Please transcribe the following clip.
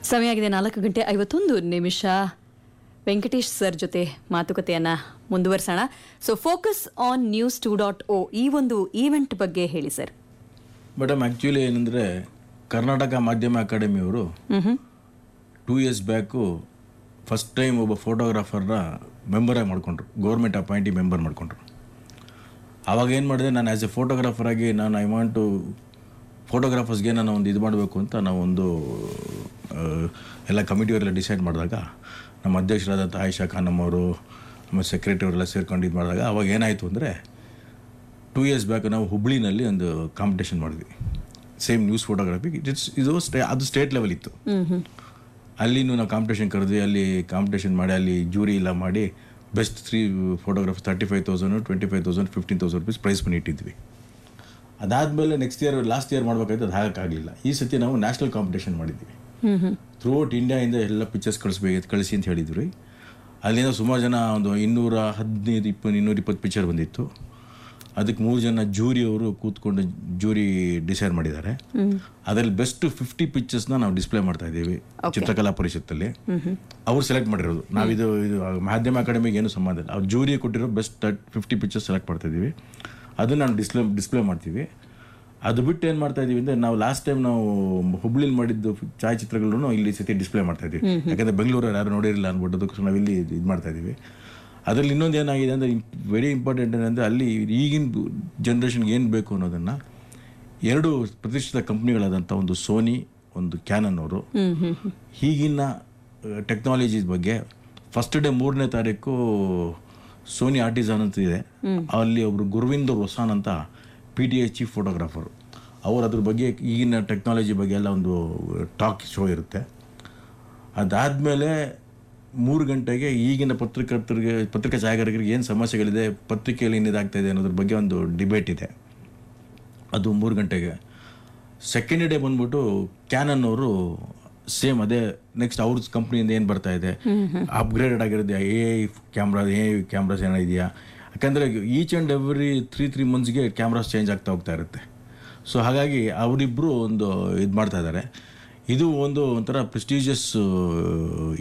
ಸಮಯ ಆಗಿದೆ ನಾಲ್ಕು ಗಂಟೆ ಐವತ್ತೊಂದು ನಿಮಿಷ ವೆಂಕಟೇಶ್ ಸರ್ ಜೊತೆ ಮಾತುಕತೆಯನ್ನ ಮುಂದುವರಿಸೋಣ so focus on news two dot O ಈ ಒಂದು ಈವೆಂಟ್ ಬಗ್ಗೆ ಹೇಳಿ ಸರ್ ಮೇಡಮ್ ಆ್ಯಕ್ಚುಲಿ ಏನಂದರೆ ಕರ್ನಾಟಕ ಮಾಧ್ಯಮ ಅಕಾಡೆಮಿಯವರು two years back first time ಒಬ್ಬ ಫೋಟೋಗ್ರಾಫರ್ನ ಮೆಂಬರಾಗಿ ಮಾಡ್ಕೊಂಡ್ರು ಗೌರ್ಮೆಂಟ್ ಅಪಾಯಿಂಟಿ ಮೆಂಬರ್ ಮಾಡ್ಕೊಂಡ್ರು ಆವಾಗ ಏನು ಮಾಡಿದೆ ನಾನು ಆ್ಯಸ್ ಎ ಫೋಟೋಗ್ರಾಫರ್ ಆಗಿ ನಾನು ಐ ವಾಂಟ್ ಟು ಫೋಟೋಗ್ರಾಫರ್ಸ್ಗೆ ನಾನು ಒಂದು ಇದು ಮಾಡಬೇಕು ಅಂತ ನಾವು ಒಂದು ಆ, ಎಲ್ಲ ಕಮಿಟಿಯವರೆಲ್ಲ ಡಿಸೈಡ್ ಮಾಡಿದಾಗ ನಮ್ಮ ಅಧ್ಯಕ್ಷರಾದಂಥ ಆಯಿಷಾ ಖಾನಮ್ ಅವರು ನಮ್ಮ ಸೆಕ್ರೆಟರಿ ಅವರೆಲ್ಲ ಸೇರ್ಕೊಂಡು ಇದು ಮಾಡಿದಾಗ ಅವಾಗ ಏನಾಯಿತು ಅಂದರೆ ಟೂ ಇಯರ್ಸ್ ಬ್ಯಾಕ್ ನಾವು ಹುಬ್ಳಿನಲ್ಲಿ ಒಂದು ಕಾಂಪಿಟೇಷನ್ ಮಾಡಿದ್ವಿ ಸೇಮ್ ನ್ಯೂಸ್ ಫೋಟೋಗ್ರಫಿ ಇಟ್ಸ್ ಇದು ಸ್ಟೇ ಅದು ಸ್ಟೇಟ್ ಲೆವೆಲ್ ಇತ್ತು ಅಲ್ಲಿನೂ ನಾವು ಕಾಂಪಿಟೇಷನ್ ಕರೆದ್ವಿ ಅಲ್ಲಿ ಕಾಂಪಿಟೇಷನ್ ಮಾಡಿ ಅಲ್ಲಿ ಜೂರಿ ಎಲ್ಲ ಮಾಡಿ best three photograph thirty five thousand twenty five thousand fifteen thousand rupees prize money ಇಟ್ಟಿದ್ವಿ ಅದಾದಮೇಲೆ ನೆಕ್ಸ್ಟ್ ಇಯರ್ ಲಾಸ್ಟ್ ಇಯರ್ ಮಾಡ್ಬೇಕಾಯ್ತು ಅದು ಹಾಕೋಕ್ಕಾಗಲಿಲ್ಲ ಈ ಸತಿ ನಾವು ನ್ಯಾಷನಲ್ ಕಾಂಪಿಟೇಷನ್ ಮಾಡಿದ್ವಿ ಥ್ರೂ ಔಟ್ ಇಂಡಿಯಾಯಿಂದ ಎಲ್ಲ ಪಿಕ್ಚರ್ಸ್ ಕಳಿಸ್ಬೇಕು ಕಳಿಸಿ ಅಂತ ಹೇಳಿದ್ವಿ ಅಲ್ಲಿಂದ ಸುಮಾರು ಜನ ಒಂದು ಇನ್ನೂರ ಹದಿನೈದು ಇಪ್ಪತ್ತು ಇನ್ನೂರ ಇಪ್ಪತ್ತು ಪಿಕ್ಚರ್ ಬಂದಿತ್ತು ಅದಕ್ಕೆ ಮೂರು ಜನ ಜೂರಿ ಅವರು ಕೂತ್ಕೊಂಡು ಜೂರಿ ಡಿಸೈಡ್ ಮಾಡಿದ್ದಾರೆ ಅದರಲ್ಲಿ ಬೆಸ್ಟ್ ಫಿಫ್ಟಿ ಪಿಕ್ಚರ್ಸ್ನ ನಾವು ಡಿಸ್ಪ್ಲೇ ಮಾಡ್ತಾ ಇದ್ದೀವಿ ಚಿತ್ರಕಲಾ ಪರಿಷತ್ತಲ್ಲಿ ಅವ್ರು ಸೆಲೆಕ್ಟ್ ಮಾಡಿರೋದು ನಾವಿದು ಇದು ಮಾಧ್ಯಮ ಅಕಾಡೆಮಿಗೆ ಏನು ಸಂಬಂಧ ಇಲ್ಲ ಅವ್ರು ಜೂರಿ ಕೊಟ್ಟಿರೋ ಬೆಸ್ಟ್ ಫಿಫ್ಟಿ ಪಿಕ್ಚರ್ಸ್ ಸೆಲೆಕ್ಟ್ ಮಾಡ್ತಾ ಇದ್ದೀವಿ ಅದನ್ನ ನಾವು ಡಿಸ್ಪ್ಲೇ ಡಿಸ್ಪ್ಲೇ ಮಾಡ್ತೀವಿ ಅದು ಬಿಟ್ಟು ಏನು ಮಾಡ್ತಾ ಇದೀವಿ ಅಂದರೆ ನಾವು ಲಾಸ್ಟ್ ಟೈಮ್ ನಾವು ಹುಬ್ಳಿಲಿ ಮಾಡಿದ್ದು ಛಾಯಾಚಿತ್ರಗಳನ್ನು ಇಲ್ಲಿ ಸತಿ ಡಿಸ್ಪ್ಲೇ ಮಾಡ್ತಾ ಇದ್ವಿ ಯಾಕಂದರೆ ಬೆಂಗಳೂರಲ್ಲಿ ಯಾರು ನೋಡಿರಲಿಲ್ಲ ಅಂದ್ಬಿಟ್ಟು ಅದಕ್ಕೋಸ್ಕರ ನಾವು ಇಲ್ಲಿ ಇದು ಮಾಡ್ತಾ ಇದ್ದೀವಿ ಅದರಲ್ಲಿ ಇನ್ನೊಂದು ಏನಾಗಿದೆ ಅಂದರೆ ವೆರಿ ಇಂಪಾರ್ಟೆಂಟ್ ಏನಂದರೆ ಅಲ್ಲಿ ಈಗಿನ ಜನ್ರೇಷನ್ಗೆ ಏನು ಬೇಕು ಅನ್ನೋದನ್ನು ಎರಡು ಪ್ರತಿಷ್ಠಿತ ಕಂಪ್ನಿಗಳಾದಂಥ ಒಂದು ಸೋನಿ ಒಂದು ಕ್ಯಾನನ್ ಅವರು ಈಗಿನ ಟೆಕ್ನಾಲಜಿ ಬಗ್ಗೆ ಫಸ್ಟ್ ಡೇ ಮೂರನೇ ತಾರೀಕು ಸೋನಿ ಆರ್ಟಿಸನ್ ಅಂತ ಇದೆ ಅಲ್ಲಿ ಒಬ್ರು ಗುರುವಿಂದರ್ ಹೊಸಾನ್ ಅಂತ P T A chief photographer ಅವರು ಅದ್ರ ಬಗ್ಗೆ ಈಗಿನ ಟೆಕ್ನಾಲಜಿ ಬಗ್ಗೆ ಎಲ್ಲ ಒಂದು ಟಾಕ್ ಶೋ ಇರುತ್ತೆ ಅದಾದಮೇಲೆ ಮೂರು ಗಂಟೆಗೆ ಈಗಿನ ಪತ್ರಕರ್ತರಿಗೆ ಪತ್ರಿಕಾ ಛಾಯಾಗಾರಿಕರಿಗೆ ಏನು ಸಮಸ್ಯೆಗಳಿದೆ ಪತ್ರಿಕೆಯಲ್ಲಿ ಏನಿದಾಗ್ತಾ ಇದೆ ಅನ್ನೋದ್ರ ಬಗ್ಗೆ ಒಂದು ಡಿಬೇಟ್ ಇದೆ ಅದು ಮೂರು ಗಂಟೆಗೆ ಸೆಕೆಂಡ್ ಡೇ ಬಂದ್ಬಿಟ್ಟು ಕ್ಯಾನನ್ ಅವರು ಸೇಮ್ ಅದೇ ನೆಕ್ಸ್ಟ್ ಅವ್ರ ಕಂಪ್ನಿಯಿಂದ ಏನು ಬರ್ತಾ ಇದೆ ಅಪ್ಗ್ರೇಡೆಡ್ ಆಗಿರೋದು A I camera A I cameras ಏನೋ ಇದೆಯಾ ಯಾಕಂದರೆ each and every three three ಮಂತ್ಸ್ಗೆ ಕ್ಯಾಮ್ರಾಸ್ ಚೇಂಜ್ ಆಗ್ತಾ ಹೋಗ್ತಾ ಇರುತ್ತೆ ಸೊ ಹಾಗಾಗಿ ಅವರಿಬ್ಬರು ಒಂದು ಇದು ಮಾಡ್ತಾ ಇದ್ದಾರೆ ಇದು ಒಂದು ಒಂಥರ ಪ್ರೆಸ್ಟೀಜಿಯಸ್